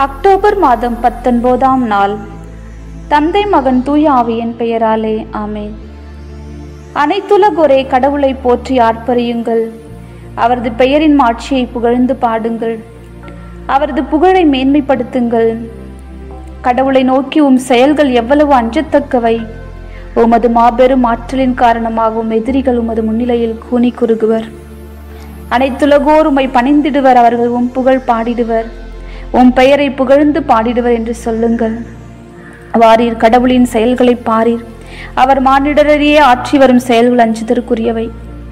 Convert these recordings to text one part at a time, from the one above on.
October மாதம் பத்தொன்பதாம் நாள் தந்தை மகன் தூய ஆவியின் பெயராலே ஆமென் அனைத்துலகொரே கடவுளை போற்றி ஆர்ப்பரியுங்கள் அவரது பெயரின் மாட்சியை புகழ்ந்து பாடுங்கள் அவரது புகழை மேன்மைப்படுத்துங்கள் கடவுளை நோக்கி உம் செயல்கள் எவ்வளவு அஞ்சத்தக்கவை உமது மாபெரும் ஆற்றலின் காரணமாக உம் எதிரிகள் உமது முன்னிலையில் கூனி குறுகுவர் அனைத்துலகோர் உம்மை பணிந்திடுவர் அவர்கள் உம் புகழ் பாடிடுவர் உம் பெயரை புகழ்ந்து பாடிடுவர் என்று சொல்லுங்கள் வாரீர் கடவுளின் செயல்களை பாரீர் அவர் மானிடரையே ஆற்றி வரும் செயல்கள் அஞ்சுதற்குரியவை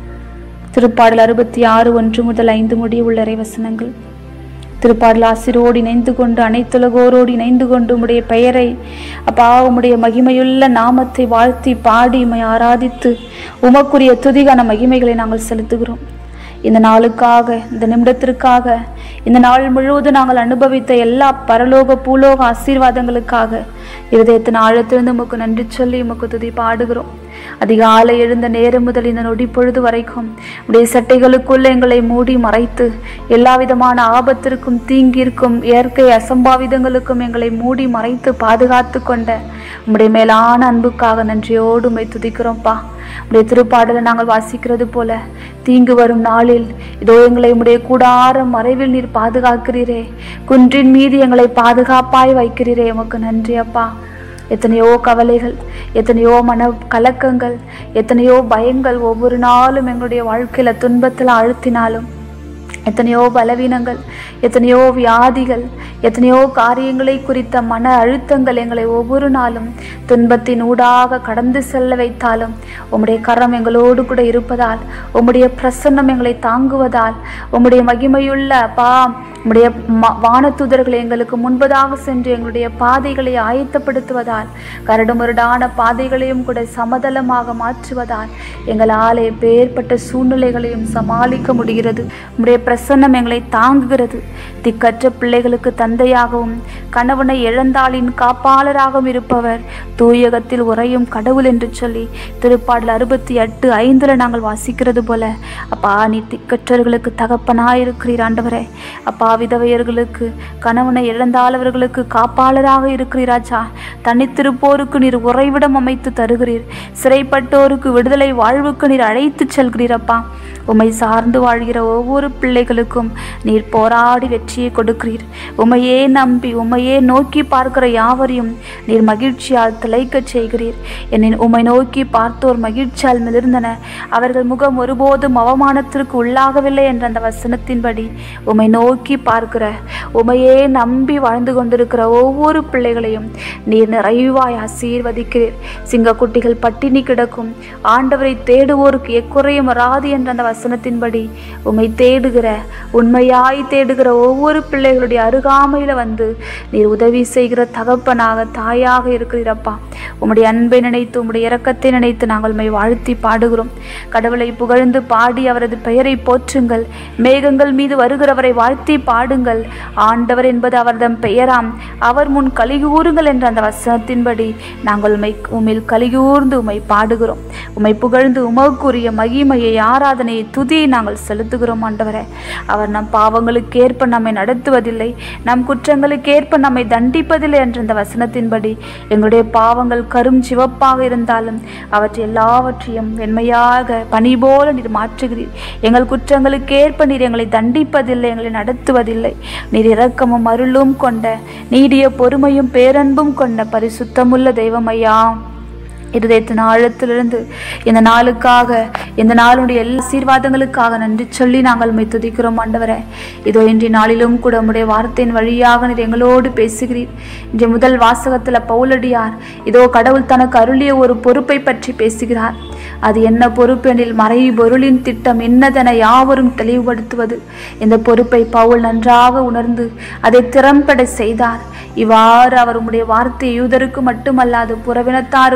திருப்பாடல் அறுபத்தி ஆறு ஒன்று முதல் ஐந்து முடிய உள்ள இறைவசனங்கள் திருப்பாடல் ஆசிரோடு இணைந்து கொண்டு அனைத்துலகோரோடு இணைந்து கொண்டு உம்முடைய பெயரை அப்பா உம்முடைய மகிமையுள்ள நாமத்தை வாழ்த்தி பாடி உம்மை ஆராதித்து உமக்குரிய துதிகான மகிமைகளை நாங்கள் செலுத்துகிறோம் இந்த நாளுக்காக இந்த நிமிடத்திற்காக இந்த நாள் முழுவதும் நாங்கள் அனுபவித்த எல்லா பரலோக பூலோக ஆசீர்வாதங்களுக்காக இருதயத்தின் ஆழத்திலிருந்து உமக்கு நன்றி சொல்லி உமக்கு துதி பாடுகிறோம் அதிகாலை எழுந்த நேரம் முதல் இந்த நொடி பொழுது வரைக்கும் உடைய சட்டைகளுக்குள்ள எங்களை மூடி மறைத்து எல்லா விதமான ஆபத்திற்கும் தீங்கிற்கும் இயற்கை அசம்பாவிதங்களுக்கும் எங்களை மூடி மறைத்து பாதுகாத்து கொண்ட உம்முடைய மேலான அன்புக்காக நன்றியோடு உம்மை துதிக்கிறோம்ப்பா உடைய திருப்பாடலை நாங்கள் வாசிக்கிறது போல தீங்கு வரும் நாளில் இதோ எங்களை உம்முடைய கூடாரம் மறைவில் நீர் பாதுகாக்கிறீரே குன்றின் மீது எங்களை பாதுகாப்பாய் வைக்கிறீரே உமக்கு நன்றி அப்பா எத்தனையோ கவலைகள் எத்தனையோ மன கலக்கங்கள் எத்தனையோ பயங்கள் ஒவ்வொரு நாளும் எங்களுடைய வாழ்க்கையில துன்பத்தில் அழுத்தினாலும் எத்தனையோ பலவீனங்கள் எத்தனையோ வியாதிகள் எத்தனையோ காரியங்களை குறித்த மன அழுத்தங்கள் எங்களை ஒவ்வொரு நாளும் துன்பத்தின் ஊடாக கடந்து செல்ல வைத்தாலும் உம்முடைய கரம் எங்களோடு கூட இருப்பதால் உம்முடைய பிரசன்னம் எங்களை தாங்குவதால் உம்முடைய மகிமையுள்ள அப்பா உம்முடைய ம- வானதூதர்களை எங்களுக்கு முன்பதாக சென்று எங்களுடைய பாதைகளை ஆயத்தப்படுத்துவதால் கரடுமுரடான பாதைகளையும் கூட சமதளமாக மாற்றுவதால் எங்களால் எப்பேற்பட்ட சூழ்நிலைகளையும் சமாளிக்க முடிகிறது உம்முடைய பிரசன்னம் எங்களை தாங்குகிறது திக்கற்ற பிள்ளைகளுக்கு தந்தையாகவும் கணவனை இழந்தாளின் காப்பாளராகவும் இருப்பவர் தூயகத்தில் உறையும் கடவுள் என்று சொல்லி திருப்பாடல் அறுபத்தி எட்டு ஐந்துல நாங்கள் வாசிக்கிறது போல அப்பா நீ திக்கற்றவர்களுக்கு தகப்பனாயிருக்கிறீர் ஆண்டவரே அப்பா விதவையர்களுக்கு கணவனை இழந்தாளவர்களுக்கு காப்பாளராக இருக்கிறீராச்சா தனித்திருப்போருக்கு நீர் உறைவிடம் அமைத்து தருகிறீர் சிறைப்பட்டோருக்கு விடுதலை வாழ்வுக்கு நீர் அழைத்து செல்கிறீர் அப்பா உம்மை சார்ந்து வாழ்கிற ஒவ்வொரு பிள்ளைகளுக்கும் நீர் போராடி வெற்றியை கொடுக்கிறீர் உம்மையே நம்பி உம்மையே நோக்கி பார்க்கிற யாவரையும் நீர் மகிழ்ச்சியால் திளைக்கச் செய்கிறீர் என்னை உம்மை நோக்கி பார்த்தோர் மகிழ்ச்சியால் மிளிர்ந்தன அவர்கள் முகம் ஒருபோதும் அவமானத்திற்கு உள்ளாகவில்லை என்ற அந்த வசனத்தின்படி உம்மை நோக்கி பார்க்கிற உம்மையே நம்பி வாழ்ந்து கொண்டிருக்கிற ஒவ்வொரு பிள்ளைகளையும் நீர் நிறைவாய் ஆசீர்வதிக்கிறீர் சிங்கக்குட்டிகள் பட்டினி கிடக்கும் ஆண்டவரை தேடுவோருக்கு எக்குறையும் வராது என்ற அந்த வசனத்தின்படி உம்மை தேடுகிற உண்மையாய் தேடுகிற ஒவ்வொரு பிள்ளைகளுடைய அருகாமையில வந்து நீர் உதவி செய்கிற தகப்பனாக தாயாக இருக்கிறீரப்பா உம்முடைய அன்பை நினைத்து உம்முடைய இரக்கத்தை நினைத்து நாங்கள் உம்மை வாழ்த்தி பாடுகிறோம் கடவுளை புகழ்ந்து பாடி அவரது பெயரை போற்றுங்கள் மேகங்கள் மீது வருகிறவரை வாழ்த்தி பாடுங்கள் ஆண்டவர் என்பது அவர்தம் பெயராம் அவர் முன் கலிகூறுங்கள் என்ற அந்த வசனத்தின்படி நாங்கள் உம்மை உம்மில் கலிகூர்ந்து உம்மை பாடுகிறோம் உம்மை புகழ்ந்து உமக்குரிய மகிமையை ஆராதனையை துதியை நாங்கள் செலுத்துகிறோம் ஆண்டவரே அவர் நம் பாவங்களுக்கு ஏற்ப நம்மை நடத்துவதில்லை நம் குற்றங்களுக்கு ஏற்ப நம்மை தண்டிப்பதில்லை என்ற அந்த வசனத்தின்படி எங்களுடைய பாவங்கள் கரும் சிவப்பாக இருந்தாலும் அவற்றை எல்லாவற்றையும் வெண்மையாக பனி போல நீர் மாற்றுகிறீர் எங்கள் குற்றங்களுக்கு ஏற்ப நீர் எங்களை தண்டிப்பதில்லை எங்களை நடத்துவதில்லை நீர் இரக்கமும் அருளும் கொண்ட நீடிய பொறுமையும் பேரன்பும் கொண்ட பரிசுத்தமுள்ள தெய்வமையா இருதயத்தின் ஆழத்திலிருந்து இந்த நாளுக்காக இந்த நாளுடைய எல்லா ஆசீர்வாதங்களுக்காக நன்றி சொல்லி நாங்கள் உம்மை துதிக்கிறோம் ஆண்டவரே இதோ இன்றைய நாளிலும் கூட உம்முடைய வார்த்தையின் வழியாக நீர் எங்களோடு பேசுகிறீர் இன்றைய முதல் வாசகத்தில் பவுலடியார் இதோ கடவுள் தனக்கு அருளிய ஒரு பொறுப்பை பற்றி பேசுகிறார் அது என்ன பொறுப்பெனில் மறை பொருளின் திட்டம் என்னதென யாவரும் தெளிவுபடுத்துவது இந்த பொறுப்பை பவுல் நன்றாக உணர்ந்து அதை திறம்பட செய்தார் இவ்வாறு அவர் உம்முடைய வார்த்தை யூதருக்கு மட்டுமல்லாது புறவினத்தாருக்கும் அறிவி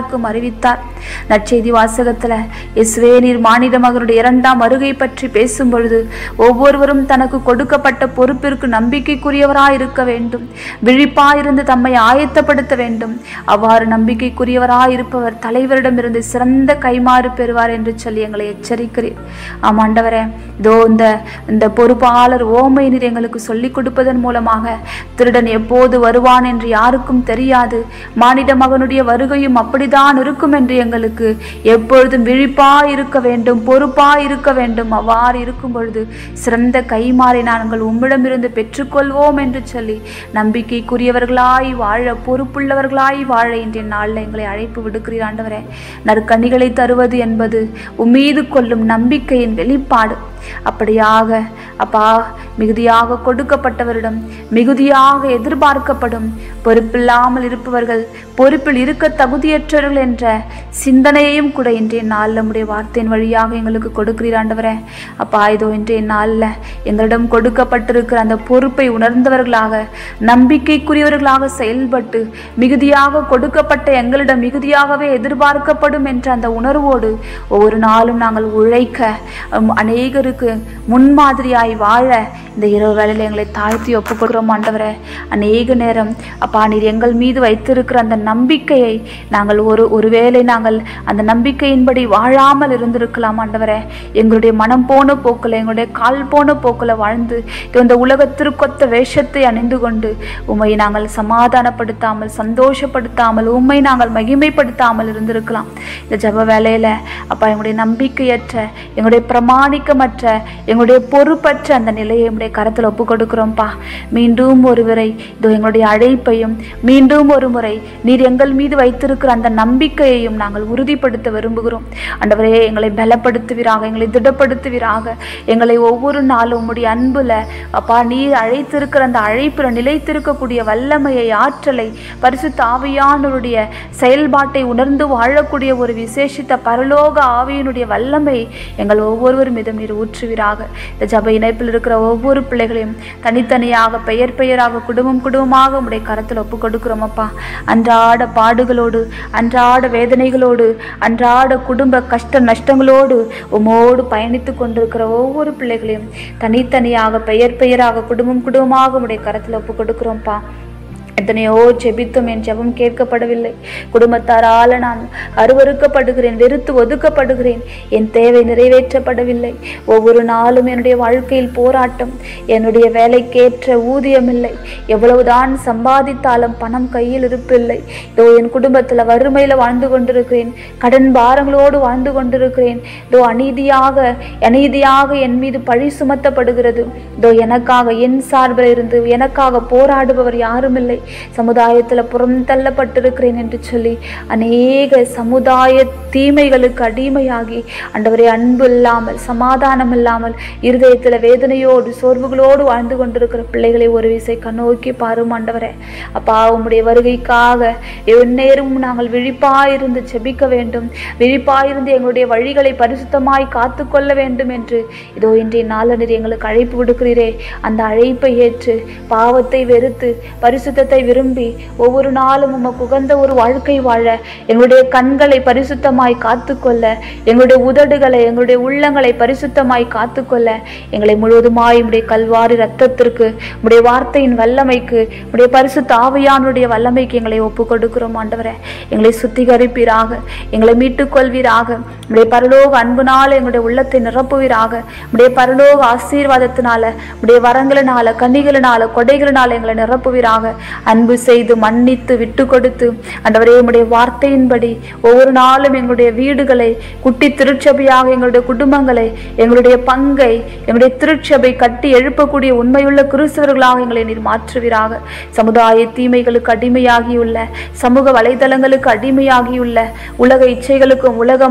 அறிவித்தார் நற்செய்தி வாசகத்துல இஸ்வே நீர் மானிட மகனுடைய இரண்டாம் வருகை பற்றி பேசும் பொழுது ஒவ்வொருவரும் தனக்கு கொடுக்கப்பட்ட பொறுப்பிற்கு நம்பிக்கைக்குரியவராய் இருக்க வேண்டும் விழிப்பாயிருந்து தம்மை ஆயத்தப்படுத்த வேண்டும் அவ்வாறு நம்பிக்கைக்குரியவராய் இருப்பவர் தலைவரிடமிருந்து சிறந்த கைமாறு பெறுவார் என்று சொல்லி எங்களை எச்சரிக்கிறேன் ஆமாண்டவரே இதோ இந்த இந்த பொறுப்பாளர் ஓமை நீர் எங்களுக்கு சொல்லிக் கொடுப்பதன் மூலமாக திருடன் எப்போது வருவான் என்று யாருக்கும் தெரியாது மானிட மகனுடைய வருகையும் அப்படிதான் இருக்கும் என்று எங்களுக்கு எப்பொழுதும் விழிப்பாய் இருக்க வேண்டும் பொறுப்பாய் இருக்க வேண்டும் அவ்வாறு இருக்கும் பொழுது சிறந்த கைமாறை நாங்கள் உம்மிடமிருந்து பெற்றுக்கொள்வோம் என்று சொல்லி நம்பிக்கைக்குரியவர்களாய் வாழ பொறுப்புள்ளவர்களாய் வாழ இன்றைய நாளில் எங்களை அழைப்பு விடுக்கிறீர் ஆண்டவரே நற்கனிகளை தருவது என்பது உம்மீது கொள்ளும் நம்பிக்கையின் வெளிப்பாடு அப்படியாக அப்பா மிகுதியாக கொடுக்கப்பட்டவரிடம் மிகுதியாக எதிர்பார்க்கப்படும் பொறுப்பில்லாமல் இருப்பவர்கள் பொறுப்பில் இருக்க தகுதியற்றவர்கள் என்ற சிந்தனையையும் கூட இன்றைய நாளில் நம்முடைய வார்த்தையின் வழியாக எங்களுக்கு கொடுக்கிறீர் ஆண்டவரே அப்பா இதோ இன்றைய நாளில் எங்களிடம் கொடுக்கப்பட்டிருக்கிற அந்த பொறுப்பை உணர்ந்தவர்களாக நம்பிக்கைக்குரியவர்களாக செயல்பட்டு மிகுதியாக கொடுக்கப்பட்ட எங்களிடம் மிகுதியாகவே எதிர்பார்க்கப்படும் என்ற அந்த உணர்வோடு ஒவ்வொரு நாளும் நாங்கள் உழைக்க உம், அநேகருக்கு முன்மாதிரியாய் வாழ இந்த இரவு வேளையில் எங்களை தாழ்த்தி ஒப்புக்கொடுக்கிறோம் ஆண்டவரே அநேக நேரம் அப்பா நீர் எங்கள் மீது வைத்திருக்கிற அந்த நம்பிக்கையை நாங்கள் ஒரு ஒருவேளை நாங்கள் அந்த நம்பிக்கையின்படி வாழாமல் இருந்திருக்கலாம் ஆண்டவரே எங்களுடைய மனம் போன போக்கில் எங்களுடைய கால் போன போக்கில் வாழ்ந்து இந்த உலகத்திற்கொத்த வேஷத்தை அணிந்து கொண்டு உம்மை நாங்கள் சமாதானப்படுத்தாமல் சந்தோஷப்படுத்தாமல் உம்மை நாங்கள் மகிமைப்படுத்தாமல் இருந்திருக்கலாம் இந்த ஜெப வேலையில அப்பா எங்களுடைய நம்பிக்கையற்ற எங்களுடைய பிரமாணிக்கமற்ற எங்களுடைய பொறுப்பற்ற அந்த நிலையை உடைய கரத்தில் ஒப்பு கொடுக்கிறோம்ப்பா மீண்டும் ஒரு முறை இதோ எங்களுடைய அழைப்பையும் மீண்டும் ஒரு முறை நீர் எங்கள் மீது வைத்திருக்கிற அந்த நம்பிக்கையையும் நாங்கள் உறுதிப்படுத்த விரும்புகிறோம் ஆண்டவரே எங்களை பலப்படுத்துவீராக எங்களை திடப்படுத்துவீராக எங்களை ஒவ்வொரு நாளும் உம்முடைய அன்புல அப்பா நீர் அழைத்திருக்கிற அந்த அழைப்புல நிலைத்திருக்கக்கூடிய வல்லமையை ஆற்றலை பரிசுத்த ஆவியானவருடைய செயல்பாட்டை உணர்ந்து வாழக்கூடிய ஒரு விசேஷித்த பரலோக ஆவியினுடைய வல்லமை எங்கள் ஒவ்வொருவர் மீதும் நீர் ஊற்றுவீராக இந்த ஜப இணைப்பில் இருக்கிற ஒவ்வொரு பிள்ளைகளையும் தனித்தனியாக பெயர் பெயராக குடும்பம் குடும்பமாக உடைய கரத்தில் ஒப்பு கொடுக்கிறோம் அப்பா அன்றாட பாடுகளோடு அன்றாட வேதனைகளோடு அன்றாட குடும்ப கஷ்ட நஷ்டங்களோடு உமோடு பயணித்து கொண்டிருக்கிற ஒவ்வொரு பிள்ளைகளையும் தனித்தனியாக பெயர் பெயராக குடும்பம் குடும்பமாக உடைய கரத்தில் ஒப்பு கொடுக்கிறோம்ப்பா எத்தனையோ ஜெபித்தும் என் ஜெபம் கேட்கப்படவில்லை குடும்பத்தாரால நான் அருவறுக்கப்படுகிறேன் வெறுத்து ஒதுக்கப்படுகிறேன் என் தேவை நிறைவேற்றப்படவில்லை ஒவ்வொரு நாளும் என்னுடைய வாழ்க்கையில் போராட்டம் என்னுடைய வேலைக்கேற்ற ஊதியம் இல்லை எவ்வளவுதான் சம்பாதித்தாலும் பணம் கையில் இருப்பில்லை இதோ என் குடும்பத்தில் வறுமையில் வாழ்ந்து கொண்டிருக்கிறேன் கடன் பாரங்களோடு வாழ்ந்து கொண்டிருக்கிறேன் இதோ அநீதியாக அநீதியாக என் மீது பழி சுமத்தப்படுகிறது இதோ எனக்காக என் சார்பில் இருந்து எனக்காக போராடுபவர் யாரும் இல்லை சமுதாயத்தில் புறம் தள்ளப்பட்டிருக்கிறேன் என்று சொல்லி அநேக சமுதாய தீமைகளுக்கு அடிமையாகி ஆண்டவரே அன்பு இல்லாமல் சமாதானம் இல்லாமல் இருதயத்தில் வேதனையோடு சோர்வுகளோடு வாழ்ந்து கொண்டிருக்கிற பிள்ளைகளை ஒரு விசை கண்ணோக்கி பாரும் ஆண்டவரே அப்பா உம்முடைய வருகைக்காக எந்நேரமும் நாங்கள் விழிப்பாயிருந்து செபிக்க வேண்டும் விழிப்பாயிருந்து எங்களுடைய வழிகளை பரிசுத்தமாய் காத்துக்கொள்ள வேண்டும் என்று இதோ இன்றைய நாளனில் எங்களுக்கு அழைப்பு விடுக்கிறீரே அந்த அழைப்பை ஏற்று பாவத்தை வெறுத்து பரிசுத்தத்தை விரும்பி ஒவ்வொரு நாளும் உமக்கு உகந்த ஒரு வாழ்க்கை வாழ எங்களுடைய கண்களை பரிசுத்தமாய் காத்துக்கொள்ள எங்களுடைய உதடுகளை எங்களுடைய உள்ளங்களை பரிசுத்தமாய் காத்துக்கொள்ள எங்களை முழுவதுமாய் உடைய கல்வாரி ரத்தத்திற்கு உடைய வார்த்தையின் வல்லமைக்கு உடைய பரிசுத்த ஆவியானுடைய வல்லமைக்கு எங்களை ஒப்பு கொடுக்கிறோம் ஆண்டவரே எங்களை சுத்திகரிப்பீராக எங்களை மீட்டுக் கொள்வீராக உடைய பரலோக அன்புனால எங்களுடைய உள்ளத்தை நிரப்புவீராக உடைய பரலோக ஆசீர்வாதத்தினால உடைய வரங்களினால கன்னிகளினால கொடைகளினால எங்களை நிரப்புவீராக அன்பு செய்து மன்னித்து விட்டு கொடுத்து ஆண்டவரே உம்முடைய வார்த்தையின்படி ஒவ்வொரு நாளும் எங்களுடைய வீடுகளை குட்டி திருச்சபையாக எங்களுடைய குடும்பங்களை எங்களுடைய பங்கை எங்களுடைய திருச்சபை கட்டி எழுப்பக்கூடிய உண்மையுள்ள கிறிஸ்தவர்களாக எங்களை நீர் மாற்றுவீராக சமுதாய தீமைகளுக்கு அடிமையாகியுள்ள சமூக வலைதளங்களுக்கு அடிமையாகியுள்ள உலக இச்சைகளுக்கும் உலக மாயைகளுக்கும்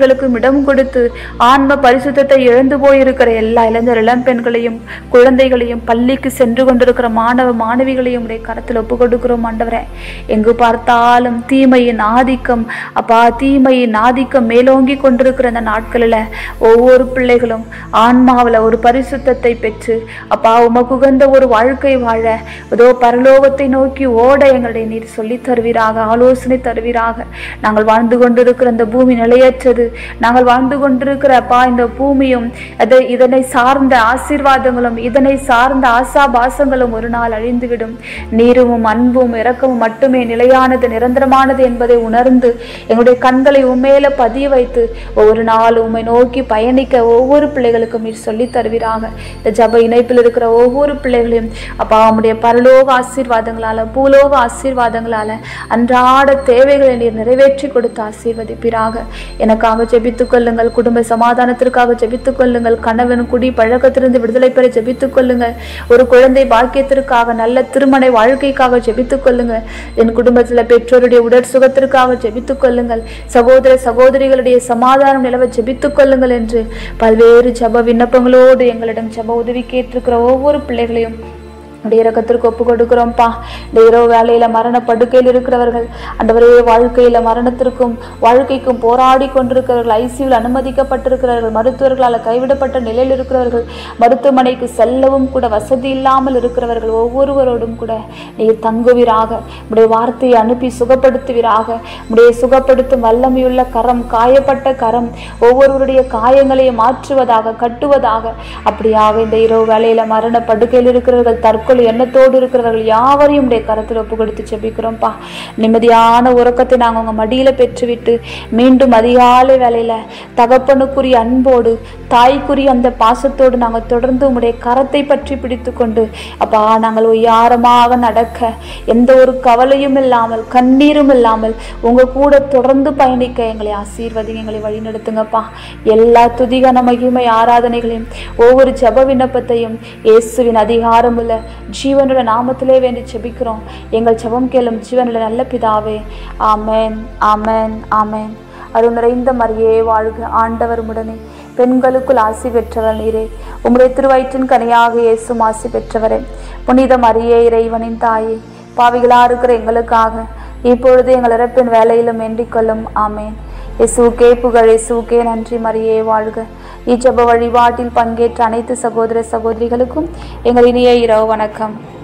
ஆசைகளுக்கும் இடம் கொடுத்து ஆன்ம பரிசுத்தத்தை இழந்து போயிருக்கிற எல்லா இளைஞர் இளம் பெண்களையும் குழந்தைகளையும் பள்ளிக்கு சென்று கொண்டிருக்கிற மாணவ மாணவிகளையும் உடைய கரத்தில் ஒப்பு கொடுக்கிறோம் ஆண்டவரே எங்கு பார்த்தாலும் தீமையின் ஆதிக்கம் அப்பா தீமையின் ஆதிக்கம் மேலோங்கி கொண்டிருக்கிற அந்த நாட்களில் ஒவ்வொரு பிள்ளைகளும் ஆன்மாவில் ஒரு பரிசுத்தத்தை பெற்று அப்பா உமக்கு உகந்த ஒரு வாழ்க்கை வாழ ஏதோ பரலோகத்தை நோக்கி ஓட எங்களுடைய நீர் சொல்லி தருவீராக ஆலோசனை தருவீராக நாங்கள் வாழ்ந்து கொண்டிருக்கிற இந்த பூமி நிலையற்றது நாங்கள் வாழ்ந்து கொண்டிருக்கிற அப்பா இந்த பூமியும் அதை இதனை சார்ந்த ஆசீர்வாதங்களும் இதனை சார்ந்த ஆசாபாசங்களும் ஒரு நாள் அழிந்துவிடும் நீரும் அன்பும் இரக்கமும் மட்டுமே நிலையானது நிரந்தரமானது என்பதை உணர்ந்து எங்களுடைய கண்களை உண்மையில பதிய வைத்து ஒவ்வொரு நாள் உண்மை நோக்கி பயணிக்க ஒவ்வொரு பிள்ளைகளுக்கும் நீர் சொல்லித் தருவீராக இந்த ஜப இணைப்பில் இருக்கிற ஒவ்வொரு பிள்ளைகளையும் அப்பா உம்முடைய பரலோக ஆசீர்வாதங்களால பூலோக ஆசீர்வாதங்களால அன்றாட தேவைகளை நீர் நிறைவேற்றி கொடுத்து ஆசீர்வதிப்பீராக எனக்காக ஜெபித்துக் கொள்ளுங்கள் குடும்ப சமாதானத்திற்காக ஜெபித்துக் கொள்ளுங்கள் கணவன் குடி பழக்கத்திலிருந்து விடுதலை பெற ஜெபித்துக் கொள்ளுங்கள் ஒரு குழந்தை பாக்கியத்திற்காக நல்ல திருமண வாழ்க்கைக்காக ஜெபித்துக் கொள்ளுங்கள் என் குடும்பத்தில் பெற்றோருடைய உடற் சுகத்திற்காக ஜெபித்துக் கொள்ளுங்கள் சகோதர சகோதரிகளுடைய சமாதானம் நிலவ ஜெபித்துக் கொள்ளுங்கள் என்று பல்வேறு ஜப விண்ணப்பங்களோடு எங்களிடம் ஜப உதவி கேட்டிருக்கிற ஒவ்வொரு பிள்ளைகளையும் உடைய இரக்கத்திற்கு ஒப்பு கொடுக்கிறோம்ப்பா இந்த இரவு வேலையில மரண படுக்கையில் இருக்கிறவர்கள் அண்டவரே வாழ்க்கையில மரணத்திற்கும் வாழ்க்கைக்கும் போராடி கொண்டிருக்கிறவர்கள் ஐசியூவில் அனுமதிக்கப்பட்டிருக்கிறவர்கள் மருத்துவர்களால் கைவிடப்பட்ட நிலையில் இருக்கிறவர்கள் மருத்துவமனைக்கு செல்லவும் கூட வசதி இல்லாமல் இருக்கிறவர்கள் ஒவ்வொருவரோடும் கூட நீர் தங்குவீராக உடைய வார்த்தையை அனுப்பி சுகப்படுத்துவீராக உடைய சுகப்படுத்தும் வல்லமையுள்ள கரம் காயப்பட்ட கரம் ஒவ்வொருவருடைய காயங்களை மாற்றுவதாக கட்டுவதாக அப்படியாக இந்த இரவு வேலையில மரண படுக்கையில் இருக்கிறவர்கள் தற்கொலை எண்ணத்தோடு இருக்கிறவர்கள் யாவரையும் உடைய கரத்தில் ஒப்பு கொடுத்து செபிக்கிறோம்ப்பா நிம்மதியான உறக்கத்தை நாங்கள் உங்க மடியில பெற்றுவிட்டு மீண்டும் அதிகாலை வேலையில தகப்பனுக்குரிய அன்போடு தாய்க்குரிய அந்த பாசத்தோடு நாங்கள் தொடர்ந்து உம்முடைய கரத்தை பற்றி பிடித்து கொண்டு அப்பா நாங்கள் ஒய்யாரமாக நடக்க எந்த ஒரு கவலையும் இல்லாமல் கண்ணீரும் இல்லாமல் உங்க கூட தொடர்ந்து பயணிக்க எங்களை ஆசீர்வதி எங்களை வழிநடத்துங்கப்பா எல்லா துதிகன மகிமை ஆராதனைகளையும் ஒவ்வொரு ஜப விண்ணப்பத்தையும் இயேசுவின் அதிகாரமுள்ள ஜீவனுள்ள நாமத்திலே வேண்டி ஜெபிக்கிறோம் எங்கள் ஜெபம் கேளும் ஜீவனுள்ள நல்ல பிதாவே ஆமென் ஆமென் ஆமென் அருள் நிறைந்த மரியே வாழ்க ஆண்டவர் உடனே பெண்களுக்குள் ஆசி பெற்றவர் நீரே உம்முடைய திருவயிற்றின் கனியாக இயேசும் ஆசி பெற்றவரே புனித மரியே இறைவனின் தாயே பாவிகளா இருக்கிற எங்களுக்காக இப்பொழுது எங்கள் இறப்பின் வேலையிலும் வேண்டிக் கொள்ளும் ஆமேன் இயேசுக்கே புகழ் இயேசுக்கே நன்றி மரியே வாழ்க இச்சப வழிபாட்டில் பங்கேற்ற அனைத்து சகோதர சகோதரிகளுக்கும் எங்கள் இனிய இரவு வணக்கம்